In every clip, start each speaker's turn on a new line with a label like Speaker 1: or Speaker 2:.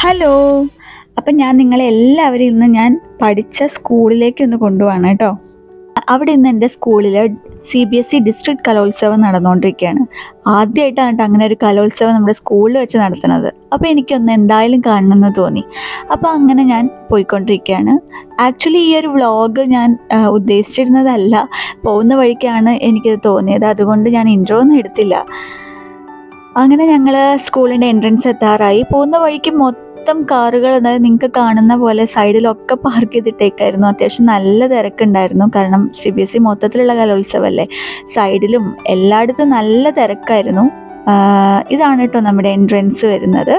Speaker 1: hello അപ്പം ഞാൻ നിങ്ങളെ എല്ലാവരും ഇന്ന് ഞാൻ പഠിച്ച സ്കൂളിലേക്ക് ഒന്ന് കൊണ്ടുപോവാണ് കേട്ടോ അവിടെ ഇന്ന് എൻ്റെ സ്കൂളിൽ C B S E district കലോത്സവം നടന്നുകൊണ്ടിരിക്കുകയാണ് ആദ്യമായിട്ടാണ് കേട്ടോ അങ്ങനെ ഒരു കലോത്സവം നമ്മുടെ സ്കൂളിൽ വെച്ച് നടത്തുന്നത് അപ്പോൾ എനിക്കൊന്ന് എന്തായാലും കാണണമെന്ന് തോന്നി അപ്പോൾ അങ്ങനെ ഞാൻ പോയിക്കൊണ്ടിരിക്കുകയാണ് ആക്ച്വലി ഈ ഒരു വ്ളോഗ് ഞാൻ ആ, ഉദ്ദേശിച്ചിരുന്നതല്ല പോകുന്ന വഴിക്കാണ് എനിക്കിത് തോന്നിയത് അതുകൊണ്ട് ഞാൻ ഇൻട്രോ ഒന്നും എടുത്തില്ല അങ്ങനെ ഞങ്ങൾ സ്കൂളിൻ്റെ എൻട്രൻസ് എത്താറായി പോകുന്ന വഴിക്ക് മൊത്തം കാറുകൾ അതായത് നിങ്ങൾക്ക് കാണുന്ന പോലെ സൈഡിലൊക്കെ പാർക്ക് ചെയ്തിട്ടേക്കായിരുന്നു അത്യാവശ്യം നല്ല തിരക്കുണ്ടായിരുന്നു കാരണം സി ബി എസ് ഇ മൊത്തത്തിലുള്ള കലോത്സവമല്ലേ സൈഡിലും എല്ലായിടത്തും നല്ല തിരക്കായിരുന്നു ആഹ് ഇതാണ് കേട്ടോ നമ്മുടെ എൻട്രൻസ് വരുന്നത്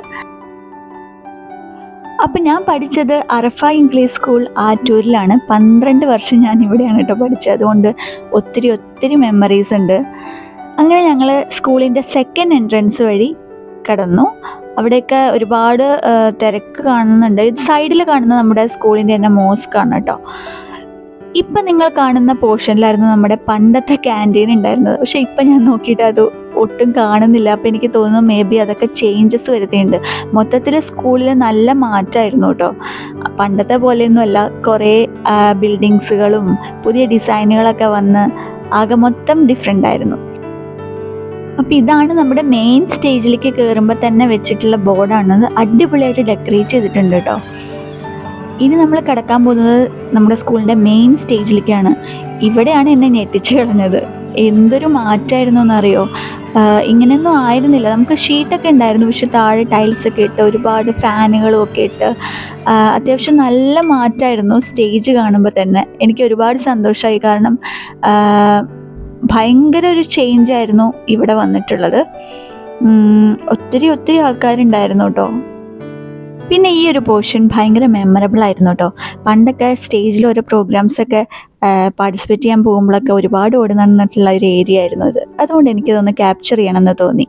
Speaker 1: അപ്പം ഞാൻ പഠിച്ചത് അറഫ ഇംഗ്ലീഷ് സ്കൂൾ ആറ്റൂരിലാണ് പന്ത്രണ്ട് വർഷം ഞാൻ ഇവിടെയാണ് കേട്ടോ പഠിച്ചത് അതുകൊണ്ട് ഒത്തിരി ഒത്തിരി മെമ്മറീസ് ഉണ്ട് അങ്ങനെ ഞങ്ങൾ സ്കൂളിൻ്റെ സെക്കൻഡ് എൻട്രൻസ് വഴി കടന്നു അവിടെയൊക്കെ ഒരുപാട് ആ, തിരക്ക് കാണുന്നുണ്ട് ഇത് സൈഡിൽ കാണുന്ന നമ്മുടെ സ്കൂളിൻ്റെ തന്നെ മോസ്ക് ആണ് കേട്ടോ ഇപ്പം നിങ്ങൾ കാണുന്ന പോർഷനിലായിരുന്നു നമ്മുടെ പണ്ടത്തെ ക്യാൻറ്റീൻ ഉണ്ടായിരുന്നത് പക്ഷേ ഇപ്പം ഞാൻ നോക്കിയിട്ട് അത് ഒട്ടും കാണുന്നില്ല അപ്പോൾ എനിക്ക് തോന്നുന്നു മേ ബി അതൊക്കെ ചേഞ്ചസ് വരുത്തിയിട്ടുണ്ട് മൊത്തത്തിൽ സ്കൂളിൽ നല്ല മാറ്റമായിരുന്നു കേട്ടോ പണ്ടത്തെ പോലെയൊന്നുമല്ല കുറേ ബിൽഡിങ്സുകളും പുതിയ ഡിസൈനുകളൊക്കെ വന്ന് ആകെ മൊത്തം ഡിഫറെൻ്റ് ആയിരുന്നു അപ്പോൾ ഇതാണ് നമ്മുടെ മെയിൻ സ്റ്റേജിലേക്ക് കയറുമ്പോൾ തന്നെ വെച്ചിട്ടുള്ള ബോർഡാണ് അത് അടിപൊളിയായിട്ട് ഡെക്കറേറ്റ് ചെയ്തിട്ടുണ്ട് കേട്ടോ ഇനി നമ്മൾ കിടക്കാൻ പോകുന്നത് നമ്മുടെ സ്കൂളിൻ്റെ മെയിൻ സ്റ്റേജിലേക്കാണ് ഇവിടെയാണ് എന്നെ ഞെട്ടിച്ച് കളഞ്ഞത് എന്തൊരു മാറ്റമായിരുന്നു എന്നറിയോ ആഹ് ഇങ്ങനെയൊന്നും ആയിരുന്നില്ല നമുക്ക് ഷീറ്റൊക്കെ ഉണ്ടായിരുന്നു പക്ഷെ താഴെ ടൈൽസ് ഒക്കെ ഇട്ട് ഒരുപാട് ഫാനുകളും ഒക്കെ ഇട്ട് ആഹ് അത്യാവശ്യം നല്ല മാറ്റമായിരുന്നു സ്റ്റേജ് കാണുമ്പോൾ തന്നെ എനിക്ക് ഒരുപാട് സന്തോഷമായി കാരണം ആഹ് ഭയങ്കര ഒരു ചേഞ്ച് ആയിരുന്നു ഇവിടെ വന്നിട്ടുള്ളത് ഉം, ഒത്തിരി ഒത്തിരി ആൾക്കാരുണ്ടായിരുന്നു കേട്ടോ പിന്നെ ഈ ഒരു പോർഷൻ ഭയങ്കര മെമ്മറബിൾ ആയിരുന്നു കേട്ടോ പണ്ടൊക്കെ സ്റ്റേജിൽ ഓരോ പ്രോഗ്രാംസ് ഒക്കെ പാർട്ടിസിപ്പേറ്റ് ചെയ്യാൻ പോകുമ്പോഴൊക്കെ ഒരുപാട് ഓടി നടന്നിട്ടുള്ള ഒരു ഏരിയ ആയിരുന്നു ഇത് അതുകൊണ്ട് എനിക്കിതൊന്ന് ക്യാപ്ചർ ചെയ്യണമെന്ന് തോന്നി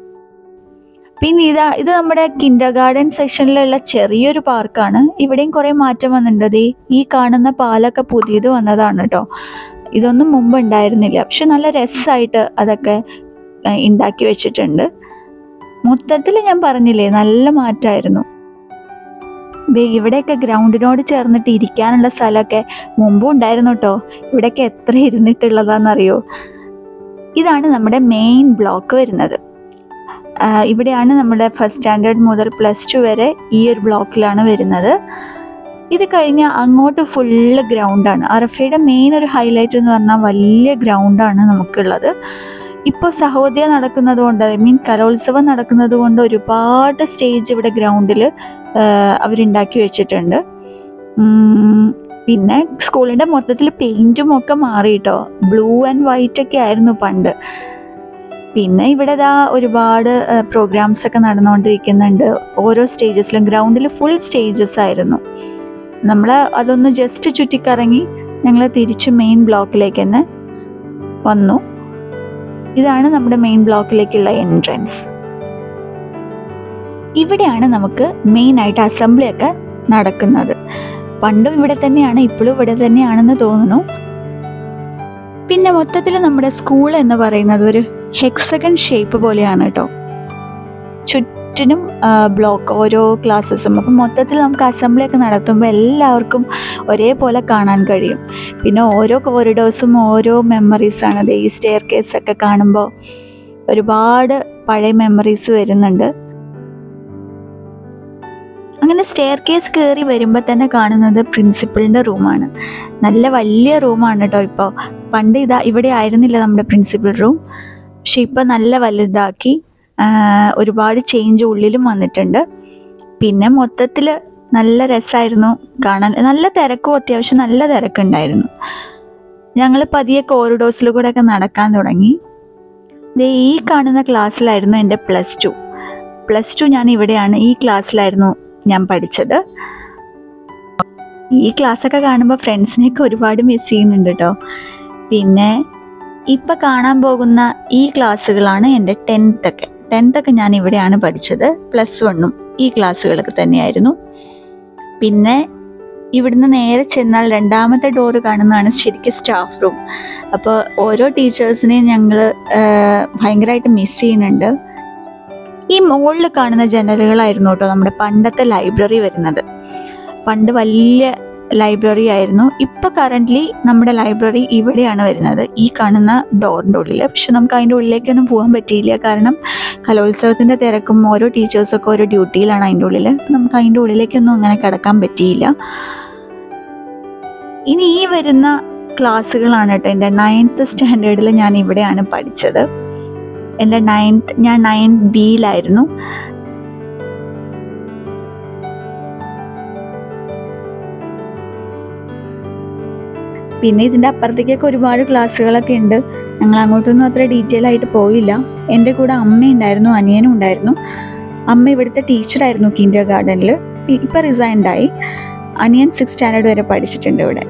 Speaker 1: പിന്നെ ഇതാ ഇത് നമ്മുടെ കിൻഡർ ഗാർഡൻ സെക്ഷനിലുള്ള ചെറിയൊരു പാർക്കാണ് ഇവിടെയും കുറേ മാറ്റം വന്നിട്ടുണ്ട് ദേ ഈ കാണുന്ന പാലൊക്കെ പുതിയത് വന്നതാണ് കേട്ടോ ഇതൊന്നും മുമ്പ് ഉണ്ടായിരുന്നില്ല പക്ഷെ നല്ല രസമായിട്ട് അതൊക്കെ ആ, ഉണ്ടാക്കി വെച്ചിട്ടുണ്ട് മൊത്തത്തിൽ ഞാൻ പറഞ്ഞില്ലേ നല്ല മാറ്റമായിരുന്നു ദേ ഇവിടെയൊക്കെ ഗ്രൗണ്ടിനോട് ചേർന്നിട്ട് ഇരിക്കാനുള്ള സ്ഥലമൊക്കെ മുമ്പും ഉണ്ടായിരുന്നു കേട്ടോ ഇവിടെയൊക്കെ എത്ര ഇരുന്നിട്ടുള്ളതാണെന്നറിയോ ഇതാണ് നമ്മുടെ മെയിൻ ബ്ലോക്ക് വരുന്നത് ആ, ഇവിടെയാണ് നമ്മുടെ ഫസ്റ്റ് സ്റ്റാൻഡേർഡ് മുതൽ പ്ലസ് ടു വരെ ഈ ഒരു ബ്ലോക്കിലാണ് വരുന്നത് ഇത് കഴിഞ്ഞ് അങ്ങോട്ട് ഫുള്ള് ഗ്രൗണ്ടാണ് അറഫയുടെ മെയിൻ ഒരു ഹൈലൈറ്റ് എന്ന് പറഞ്ഞാൽ വലിയ ഗ്രൗണ്ടാണ് നമുക്കുള്ളത് ഇപ്പോൾ സഹോദയ നടക്കുന്നത് കൊണ്ട് ഐ മീൻ കലോത്സവം നടക്കുന്നത് കൊണ്ട് ഒരുപാട് സ്റ്റേജ് ഇവിടെ ഗ്രൗണ്ടിൽ അവരുണ്ടാക്കി വെച്ചിട്ടുണ്ട് ഉം, പിന്നെ സ്കൂളിൻ്റെ മൊത്തത്തിൽ പെയിൻറ്റും ഒക്കെ മാറി കേട്ടോ ബ്ലൂ ആൻഡ് വൈറ്റ് ഒക്കെ ആയിരുന്നു പണ്ട് പിന്നെ ഇവിടെ ദാ ഒരുപാട് പ്രോഗ്രാംസ് ഒക്കെ നടന്നുകൊണ്ടിരിക്കുന്നുണ്ട് ഓരോ സ്റ്റേജസിലും ഗ്രൗണ്ടിൽ ഫുൾ സ്റ്റേജസ് ആയിരുന്നു നമ്മൾ അതൊന്ന് ജസ്റ്റ് ചുറ്റിക്കറങ്ങി ഞങ്ങൾ തിരിച്ച് മെയിൻ ബ്ലോക്കിലേക്ക് തന്നെ വന്നു ഇതാണ് നമ്മുടെ മെയിൻ ബ്ലോക്കിലേക്കുള്ള എൻട്രൻസ് ഇവിടെയാണ് നമുക്ക് മെയിൻ ആയിട്ട് അസംബ്ലി ഒക്കെ നടക്കുന്നത് പണ്ടും ഇവിടെ തന്നെയാണ് ഇപ്പോഴും ഇവിടെ തന്നെയാണെന്ന് തോന്നുന്നു പിന്നെ മൊത്തത്തിൽ നമ്മുടെ സ്കൂൾ എന്ന് പറയുന്നത് ഒരു ഹെക്സഗൺ ഷേപ്പ് പോലെയാണ് കേട്ടോ ചുറ്റിനും ബ്ലോക്ക് ഓരോ ക്ലാസ്സസും അപ്പം മൊത്തത്തിൽ നമുക്ക് അസംബ്ലി ഒക്കെ നടത്തുമ്പോൾ എല്ലാവർക്കും ഒരേപോലെ കാണാൻ കഴിയും പിന്നെ ഓരോ കോറിഡോഴ്സും ഓരോ മെമ്മറീസാണ് അത് ഈ സ്റ്റെയർ കേസ് ഒക്കെ കാണുമ്പോൾ ഒരുപാട് പഴയ മെമ്മറീസ് വരുന്നുണ്ട് അങ്ങനെ സ്റ്റെയർ കേസ് കയറി വരുമ്പോൾ തന്നെ കാണുന്നത് പ്രിൻസിപ്പളിൻ്റെ റൂമാണ് നല്ല വലിയ റൂമാണ് കേട്ടോ ഇപ്പോൾ പണ്ട് ഇതാ ഇവിടെ ആയിരുന്നില്ല നമ്മുടെ പ്രിൻസിപ്പൽ റൂം പക്ഷെ ഇപ്പം നല്ല വലുതാക്കി ആഹ് ഒരുപാട് ചേഞ്ച് ഉള്ളിലും വന്നിട്ടുണ്ട് പിന്നെ മൊത്തത്തിൽ നല്ല രസമായിരുന്നു കാണാൻ നല്ല തിരക്കും അത്യാവശ്യം നല്ല തിരക്കുണ്ടായിരുന്നു ഞങ്ങൾ പതിയെ കോറിഡോഴ്സിൽ കൂടെ ഒക്കെ നടക്കാൻ തുടങ്ങി ദേ ഈ കാണുന്ന ക്ലാസ്സിലായിരുന്നു എൻ്റെ പ്ലസ് ടു പ്ലസ് ടു ഞാൻ ഇവിടെയാണ് ഈ ക്ലാസ്സിലായിരുന്നു ഞാൻ പഠിച്ചത് ഈ ക്ലാസ്സൊക്കെ കാണുമ്പോൾ ഫ്രണ്ട്സിനെയൊക്കെ ഒരുപാട് മിസ് ചെയ്യുന്നുണ്ട് കേട്ടോ പിന്നെ ഇപ്പം കാണാൻ പോകുന്ന ഈ ക്ലാസ്സുകളാണ് എൻ്റെ ടെൻത്തൊക്കെ ടെൻത്തൊക്കെ ഞാൻ ഇവിടെയാണ് പഠിച്ചത് പ്ലസ് വണ്ണും ഈ ക്ലാസ്സുകളൊക്കെ തന്നെയായിരുന്നു പിന്നെ ഇവിടുന്ന് നേരെ ചെന്നാൽ രണ്ടാമത്തെ ഡോറ് കാണുന്നതാണ് ശരിക്കും സ്റ്റാഫ് റൂം അപ്പോൾ ഓരോ ടീച്ചേഴ്സിനെയും ഞങ്ങൾ ഭയങ്കരമായിട്ട് മിസ് ചെയ്യുന്നുണ്ട് ഈ മുകളിൽ കാണുന്ന ജനലുകളായിരുന്നു കേട്ടോ നമ്മുടെ പണ്ടത്തെ ലൈബ്രറി വരുന്നത് പണ്ട് വലിയ ലൈബ്രറി ആയിരുന്നു ഇപ്പോൾ കറൻ്റ്ലി നമ്മുടെ ലൈബ്രറി ഇവിടെയാണ് വരുന്നത് ഈ കാണുന്ന ഡോറിൻ്റെ ഉള്ളിൽ പക്ഷെ നമുക്ക് അതിൻ്റെ ഉള്ളിലേക്കൊന്നും പോകാൻ പറ്റിയില്ല കാരണം കലോത്സവത്തിൻ്റെ തിരക്കും ഓരോ ടീച്ചേഴ്സൊക്കെ ഓരോ ഡ്യൂട്ടിയിലാണ് അതിൻ്റെ ഉള്ളിൽ അപ്പം നമുക്ക് അതിൻ്റെ ഉള്ളിലേക്കൊന്നും അങ്ങനെ കിടക്കാൻ പറ്റിയില്ല ഇനി ഈ വരുന്ന ക്ലാസ്സുകളാണ് കേട്ടോ എൻ്റെ നയൻത്ത് സ്റ്റാൻഡേർഡിൽ ഞാൻ ഇവിടെയാണ് പഠിച്ചത് എൻ്റെ നയൻത്ത് ഞാൻ നയൻത് ബിയിലായിരുന്നു പിന്നെ ഇതിൻ്റെ അപ്പുറത്തേക്കൊക്കെ ഒരുപാട് ക്ലാസ്സുകളൊക്കെ ഉണ്ട് ഞങ്ങൾ അങ്ങോട്ടൊന്നും അത്ര ഡീറ്റെയിൽ ആയിട്ട് പോയില്ല എൻ്റെ കൂടെ അമ്മയുണ്ടായിരുന്നു അനിയനും ഉണ്ടായിരുന്നു അമ്മ ഇവിടുത്തെ ടീച്ചറായിരുന്നു കിൻഡർ ഗാർഡനിൽ ഇപ്പം റിസൈൻഡായി അനിയൻ സിക്സ് സ്റ്റാൻഡേർഡ് വരെ പഠിച്ചിട്ടുണ്ട് ഇവിടെ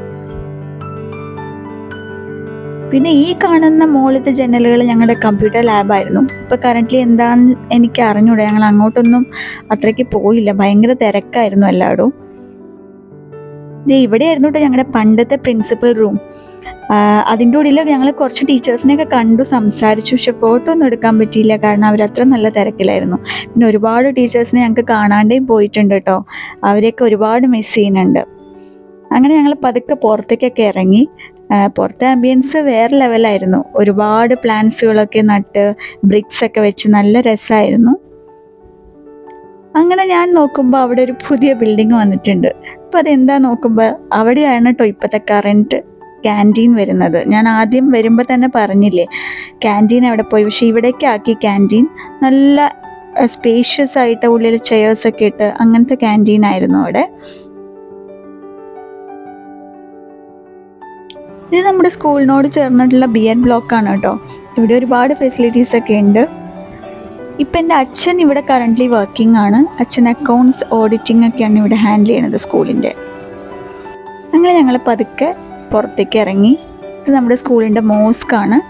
Speaker 1: പിന്നെ ഈ കാണുന്ന മോളത്തെ ജനലുകൾ ഞങ്ങളുടെ കമ്പ്യൂട്ടർ ലാബായിരുന്നു ഇപ്പോൾ കറൻ്റ്ലി എന്താണെന്ന് എനിക്ക് അറിഞ്ഞൂടാ ഞങ്ങൾ അങ്ങോട്ടൊന്നും അത്രയ്ക്ക് പോയില്ല ഭയങ്കര തിരക്കായിരുന്നു എല്ലായിടവും ഇത് ഇവിടെയായിരുന്നു കേട്ടോ ഞങ്ങളുടെ പണ്ടത്തെ പ്രിൻസിപ്പൽ റൂം അതിൻ്റെ ഉള്ളിൽ ഞങ്ങൾ കുറച്ച് ടീച്ചേഴ്സിനെയൊക്കെ കണ്ടു സംസാരിച്ചു പക്ഷെ ഫോട്ടോ ഒന്നും എടുക്കാൻ പറ്റിയില്ല കാരണം അവരത്ര നല്ല തിരക്കിലായിരുന്നു പിന്നെ ഒരുപാട് ടീച്ചേഴ്സിനെ ഞങ്ങൾക്ക് കാണാണ്ടേയും പോയിട്ടുണ്ട് കേട്ടോ അവരെയൊക്കെ ഒരുപാട് മിസ് ചെയ്യുന്നുണ്ട് അങ്ങനെ ഞങ്ങൾ പതുക്കെ പുറത്തേക്കൊക്കെ ഇറങ്ങി ആ, പുറത്തെ ആംബിയൻസ് വേറെ ലെവലായിരുന്നു ഒരുപാട് പ്ലാന്റ്സുകളൊക്കെ നട്ട് ബ്രിക്സ് ഒക്കെ വെച്ച് നല്ല രസമായിരുന്നു അങ്ങനെ ഞാൻ നോക്കുമ്പോൾ അവിടെ ഒരു പുതിയ ബിൽഡിംഗ് വന്നിട്ടുണ്ട് അപ്പോൾ അതെന്താ നോക്കുമ്പോൾ അവിടെയാണ് കേട്ടോ ഇപ്പോഴത്തെ കറൻറ്റ് ക്യാൻറ്റീൻ വരുന്നത് ഞാൻ ആദ്യം വരുമ്പോൾ തന്നെ പറഞ്ഞില്ലേ ക്യാൻറ്റീൻ അവിടെ പോയി പക്ഷേ ഇവിടേക്ക് ആക്കി ക്യാൻറ്റീൻ നല്ല സ്പേഷ്യസ് ആയിട്ട് ഉള്ളിൽ ചെയേഴ്സൊക്കെ ഇട്ട് അങ്ങനത്തെ ക്യാൻറ്റീൻ ആയിരുന്നു അവിടെ ഇത് നമ്മുടെ സ്കൂളിനോട് ചേർന്നിട്ടുള്ള ബി എൻ ബ്ലോക്കാണ് കേട്ടോ ഇവിടെ ഒരുപാട് ഫെസിലിറ്റീസ് ഒക്കെ ഉണ്ട് ഇപ്പം എൻ്റെ അച്ഛൻ ഇവിടെ കറൻ്റ്ലി വർക്കിംഗ് ആണ് അച്ഛൻ അക്കൗണ്ട്സ് ഓഡിറ്റിംഗ് ഒക്കെയാണ് ഇവിടെ ഹാൻഡിൽ ചെയ്യണത് സ്കൂളിൻ്റെ അങ്ങനെ ഞങ്ങൾ പതുക്കെ പുറത്തേക്ക് ഇറങ്ങി ഇത് നമ്മുടെ സ്കൂളിൻ്റെ മോസ്ക് ആണ്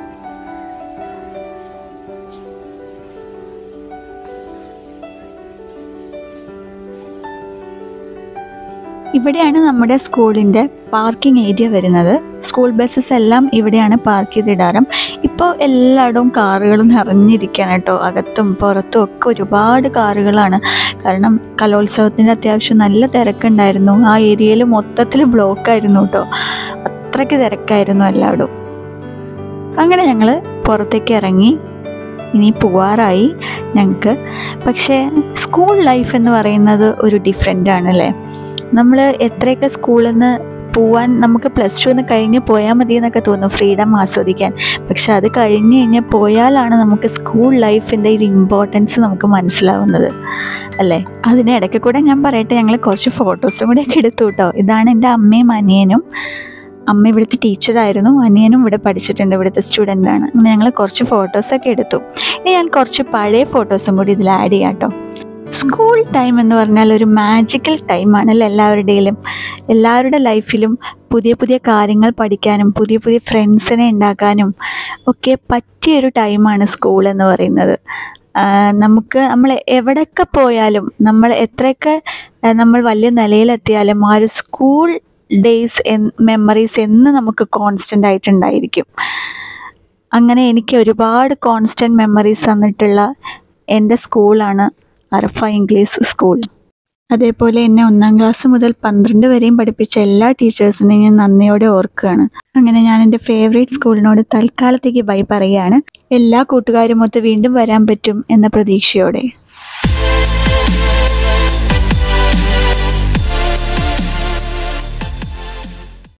Speaker 1: ഇവിടെയാണ് നമ്മുടെ സ്കൂളിൻ്റെ പാർക്കിംഗ് ഏരിയ വരുന്നത് സ്കൂൾ ബസ്സസ് എല്ലാം ഇവിടെയാണ് പാർക്ക് ചെയ്തിടാറും ഇപ്പോൾ എല്ലായിടവും കാറുകൾ നിറഞ്ഞിരിക്കുകയാണ് കേട്ടോ അകത്തും പുറത്തും ഒക്കെ ഒരുപാട് കാറുകളാണ് കാരണം കലോത്സവത്തിൻ്റെ അത്യാവശ്യം നല്ല തിരക്കുണ്ടായിരുന്നു ആ ഏരിയയിൽ മൊത്തത്തിൽ ബ്ലോക്കായിരുന്നു കേട്ടോ അത്രയ്ക്ക് തിരക്കായിരുന്നു എല്ലായിടവും അങ്ങനെ ഞങ്ങൾ പുറത്തേക്ക് ഇറങ്ങി ഇനി പോവാറായി ഞങ്ങൾക്ക് പക്ഷേ സ്കൂൾ ലൈഫ് എന്ന് പറയുന്നത് ഒരു ഡിഫറെൻ്റ് ആണല്ലേ നമ്മൾ എത്രയൊക്കെ സ്കൂളിൽ നിന്ന് പോവാൻ നമുക്ക് പ്ലസ് ടു ഒന്ന് കഴിഞ്ഞ് പോയാൽ മതി എന്നൊക്കെ തോന്നും ഫ്രീഡം ആസ്വദിക്കാൻ പക്ഷെ അത് കഴിഞ്ഞ് കഴിഞ്ഞ് പോയാലാണ് നമുക്ക് സ്കൂൾ ലൈഫിൻ്റെ ഒരു ഇമ്പോർട്ടൻസ് നമുക്ക് മനസ്സിലാവുന്നത് അല്ലേ അതിന് ഇടയ്ക്ക് കൂടെ ഞാൻ പറയട്ടെ ഞങ്ങൾ കുറച്ച് ഫോട്ടോസും കൂടെ ഒക്കെ എടുത്തു കേട്ടോ ഇതാണ് എൻ്റെ അമ്മയും അനിയനും അമ്മ ഇവിടുത്തെ ടീച്ചറായിരുന്നു അനിയനും ഇവിടെ പഠിച്ചിട്ടുണ്ട് ഇവിടുത്തെ സ്റ്റുഡൻ്റാണ് അങ്ങനെ ഞങ്ങൾ കുറച്ച് ഫോട്ടോസൊക്കെ എടുത്തു ഇനി ഞാൻ കുറച്ച് പഴയ ഫോട്ടോസും കൂടി ഇതിൽ ആഡ് ചെയ്യാം കേട്ടോ സ്കൂൾ ടൈം എന്ന് പറഞ്ഞാൽ ഒരു മാജിക്കൽ ടൈമാണല്ലോ എല്ലാവരുടെയിലും എല്ലാവരുടെ ലൈഫിലും പുതിയ പുതിയ കാര്യങ്ങൾ പഠിക്കാനും പുതിയ പുതിയ ഫ്രണ്ട്സിനെ ഉണ്ടാക്കാനും ഒക്കെ പറ്റിയൊരു ടൈമാണ് സ്കൂൾ എന്ന് പറയുന്നത് ആ, നമുക്ക് നമ്മൾ എവിടെയൊക്കെ പോയാലും നമ്മൾ എത്രയൊക്കെ ആ, നമ്മൾ വലിയ നിലയിലെത്തിയാലും ആ ഒരു സ്കൂൾ ഡേയ്സ് മെമ്മറീസ് എന്ന് നമുക്ക് കോൺസ്റ്റൻ്റ് ആയിട്ടുണ്ടായിരിക്കും അങ്ങനെ എനിക്ക് ഒരുപാട് കോൺസ്റ്റൻറ്റ് മെമ്മറീസ് തന്നിട്ടുള്ള എൻ്റെ സ്കൂളാണ് അറഫ ഇംഗ്ലീഷ് സ്കൂൾ അതേപോലെ എന്നെ ഒന്നാം ക്ലാസ് മുതൽ പന്ത്രണ്ട് വരെയും പഠിപ്പിച്ച എല്ലാ ടീച്ചേഴ്സിനെയും ഞാൻ നന്ദിയോടെ ഓർക്കുകയാണ് അങ്ങനെ ഞാൻ എൻ്റെ ഫേവറേറ്റ് സ്കൂളിനോട് തൽക്കാലത്തേക്ക് ബൈ പറയുകയാണ് എല്ലാ കൂട്ടുകാരുമൊത്ത് വീണ്ടും വരാൻ പറ്റും എന്ന പ്രതീക്ഷയോടെ